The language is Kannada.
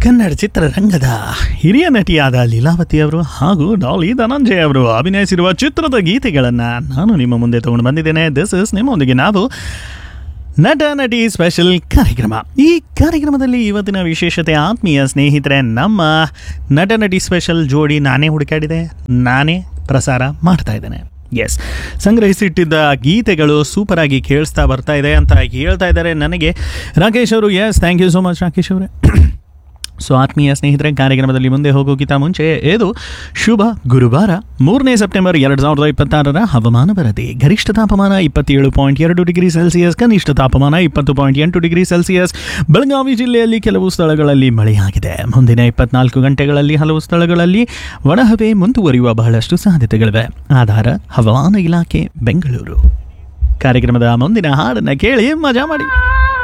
ಕನ್ನಡ ಚಿತ್ರರಂಗದ ಹಿರಿಯ ನಟಿಯಾದ ಲೀಲಾವತಿ ಅವರು ಹಾಗೂ ಡಾಲಿ ಧನಂಜಯ ಅವರು ಅಭಿನಯಿಸಿರುವ ಚಿತ್ರದ ಗೀತೆಗಳನ್ನು ನಾನು ನಿಮ್ಮ ಮುಂದೆ ತಗೊಂಡು ಬಂದಿದ್ದೇನೆ ದಿಸ್ ಇಸ್ ನಿಮ್ಮೊಂದಿಗೆ ನಾವು ನಟ ನಟಿ ಸ್ಪೆಷಲ್ ಕಾರ್ಯಕ್ರಮ ಈ ಕಾರ್ಯಕ್ರಮದಲ್ಲಿ ಇವತ್ತಿನ ವಿಶೇಷತೆ ಆತ್ಮೀಯ ಸ್ನೇಹಿತರೆ ನಮ್ಮ ನಟ ನಟಿ ಸ್ಪೆಷಲ್ ಜೋಡಿ ನಾನೇ ಹುಡುಕಾಡಿದೆ ನಾನೇ ಪ್ರಸಾರ ಮಾಡ್ತಾ ಇದ್ದೇನೆ ಎಸ್ ಸಂಗ್ರಹಿಸಿಟ್ಟಿದ್ದ ಗೀತೆಗಳು ಸೂಪರ್ ಆಗಿ ಕೇಳಿಸ್ತಾ ಬರ್ತಾ ಇದೆ ಅಂತ ಹೇಳ್ತಾ ಇದ್ದಾರೆ ನನಗೆ ರಾಕೇಶ್ ಅವರು yes thank you so much Rakesh ಅವರೇ ಸೊ ಆತ್ಮೀಯ ಸ್ನೇಹಿತರೆ ಕಾರ್ಯಕ್ರಮದಲ್ಲಿ ಮುಂದೆ ಹೋಗೋಕ್ಕಿಂತ ಮುಂಚೆ ಇದು ಶುಭ ಗುರುವಾರ ಮೂರನೇ ಸೆಪ್ಟೆಂಬರ್ ಎರಡು ಸಾವಿರದ ಇಪ್ಪತ್ತಾರರ ಹವಾಮಾನ ವರದಿ ಗರಿಷ್ಠ ತಾಪಮಾನ ಇಪ್ಪತ್ತೇಳು ಪಾಯಿಂಟ್ ಎರಡು ಡಿಗ್ರಿ ಸೆಲ್ಸಿಯಸ್ ಕನಿಷ್ಠ ತಾಪಮಾನ ಇಪ್ಪತ್ತು ಪಾಯಿಂಟ್ ಎಂಟು ಡಿಗ್ರಿ ಸೆಲ್ಸಿಯಸ್ ಬೆಳಗಾವಿ ಜಿಲ್ಲೆಯಲ್ಲಿ ಕೆಲವು ಸ್ಥಳಗಳಲ್ಲಿ ಮಳೆಯಾಗಿದೆ ಮುಂದಿನ ಇಪ್ಪತ್ನಾಲ್ಕು ಗಂಟೆಗಳಲ್ಲಿ ಹಲವು ಸ್ಥಳಗಳಲ್ಲಿ ಒಣಹವೆ ಮುಂದುವರಿಯುವ ಬಹಳಷ್ಟು ಸಾಧ್ಯತೆಗಳಿವೆ ಆಧಾರ ಹವಾಮಾನ ಇಲಾಖೆ ಬೆಂಗಳೂರು ಕಾರ್ಯಕ್ರಮದ ಮುಂದಿನ ಹಾಡನ್ನು ಕೇಳಿ ಮಜಾ ಮಾಡಿ